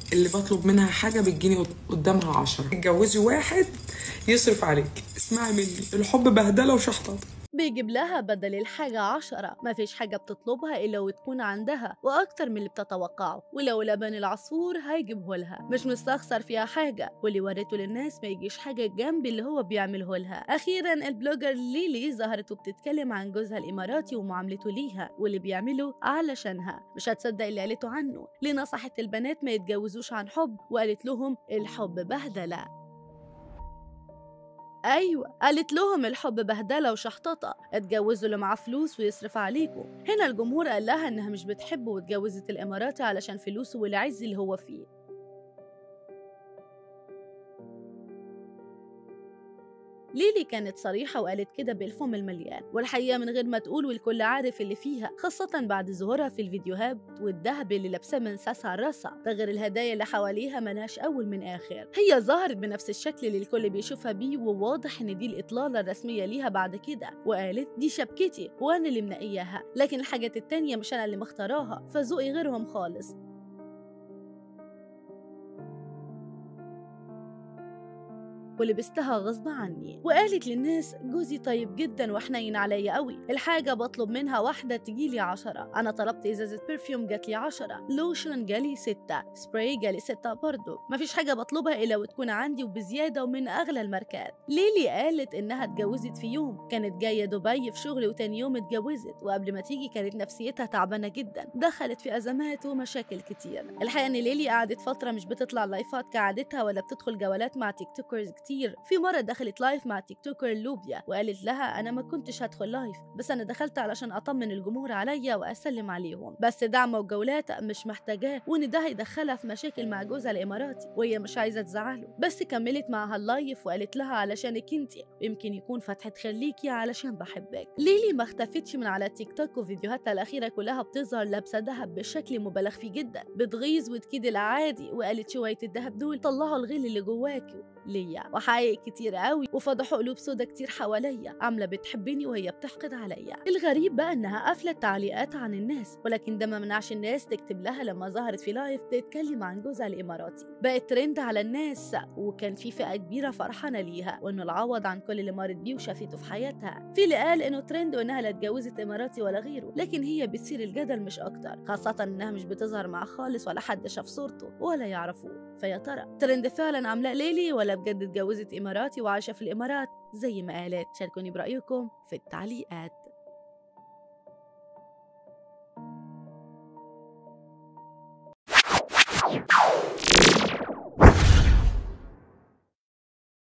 اللي بطلب منها حاجه بتجيني قد- قدامها عشرة اتجوزي واحد يصرف عليك اسمعي مني الحب بهدله وشحططه بيجيب لها بدل الحاجة عشرة مفيش حاجة بتطلبها إلا وتكون عندها وأكتر من اللي بتتوقعه ولو لبن العصفور هيجيبه لها مش مستخسر فيها حاجة واللي وريته للناس ما يجيش حاجة جنب اللي هو بيعمله لها أخيرا البلوجر ليلي ظهرت وبتتكلم عن جوزها الإماراتي ومعاملته ليها واللي بيعمله علشانها مش هتصدق اللي قالته عنه ليه نصحت البنات ما يتجوزوش عن حب وقالت لهم الحب بهدلة أيوة قالت لهم الحب بهدلة وشحططة اتجوزوا اللي معاه فلوس ويصرف عليكم هنا الجمهور قال لها إنها مش بتحبه واتجوزت الإماراتي علشان فلوسه والعز اللي هو فيه ليلي كانت صريحة وقالت كده بالفم المليان والحقيقة من غير ما تقول والكل عارف اللي فيها خاصة بعد ظهورها في الفيديوهات والذهب اللي لابساه من ساسها على راسها ده غير الهدايا اللي حواليها ملهاش أول من آخر هي ظهرت بنفس الشكل اللي الكل بيشوفها بيه وواضح إن دي الإطلالة الرسمية ليها بعد كده وقالت دي شبكتي وأنا اللي منقياها لكن الحاجات التانية مش أنا اللي مختاراها فذوقي غيرهم خالص ولبستها غصب عني وقالت للناس جوزي طيب جدا وحنين عليا قوي الحاجة بطلب منها واحدة تجيلي عشرة أنا طلبت إزازة برفيوم جات لي عشرة لوشن جالي ستة سبراي جالي ستة برضو مفيش حاجة بطلبها إلا وتكون عندي وبزيادة ومن أغلى الماركات ليلي قالت إنها اتجوزت في يوم كانت جاية دبي في شغل وتاني يوم اتجوزت وقبل ما تيجي كانت نفسيتها تعبانة جدا دخلت في أزمات ومشاكل كتير الحقيقة إن ليلي قعدت فترة مش بتطلع لايفات كعادتها ولا بتدخل جولات مع تيك توكرز كتير في مرة دخلت لايف مع تيك توكر لوبيا وقالت لها أنا ما كنتش هدخل لايف بس أنا دخلت علشان أطمن الجمهور عليا وأسلم عليهم بس دعم وجولات مش محتاجاه وإن ده هيدخلها في مشاكل مع جوزها الإماراتي وهي مش عايزة تزعله بس كملت معاها اللايف وقالت لها علشانك انتي يمكن يكون فتحة خليكي علشان بحبك ليلي ما اختفتش من على تيك توك وفيديوهاتها الأخيرة كلها بتظهر لابسة دهب بشكل مبالغ فيه جدا بتغيظ وتكيد العادي وقالت شوية الدهب دول طلعوا الغل اللي جواكي ليا وحقائق كتير قوي وفضحوا قلوب سودا كتير حواليا عامله بتحبني وهي بتحقد عليا الغريب بقى انها قافله تعليقات عن الناس ولكن ده ما منعش الناس تكتب لها لما ظهرت في لايف تتكلم عن جوزها الاماراتي بقت ترند على الناس وكان في فئه كبيره فرحانه ليها وانه العوض عن كل اللي مرت بيه وشافته في حياتها في اللي قال انه ترند وانها لا اتجوزت اماراتي ولا غيره لكن هي بتثير الجدل مش اكتر خاصه انها مش بتظهر معاه خالص ولا حد شاف صورته ولا يعرفوه فيا ترى ترند فعلا عاملاه ليلي ولا بجد اتجوزت اماراتي وعايشه في الامارات زي ما قالت شاركوني برايكم في التعليقات